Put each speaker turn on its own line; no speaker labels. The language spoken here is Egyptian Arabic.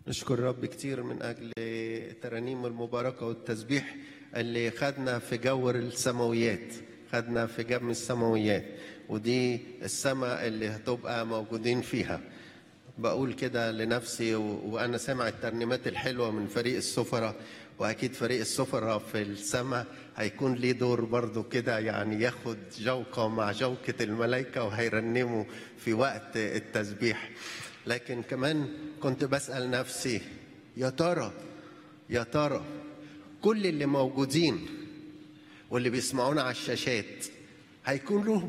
نشكر رب كتير من أجل الترانيم المباركة والتسبيح اللي خدنا في جور السماويات خدنا في جم السماويات ودي السماء اللي هتبقى موجودين فيها بقول كده لنفسي و... وأنا سامع الترنيمات الحلوة من فريق السفرة وأكيد فريق السفرة في السماء هيكون ليه دور برضو كده يعني ياخد جوقة مع جوقة الملائكة وهيرنموا في وقت التسبيح لكن كمان كنت بسأل نفسي يا ترى يا ترى كل اللي موجودين واللي بيسمعونا على الشاشات هيكون له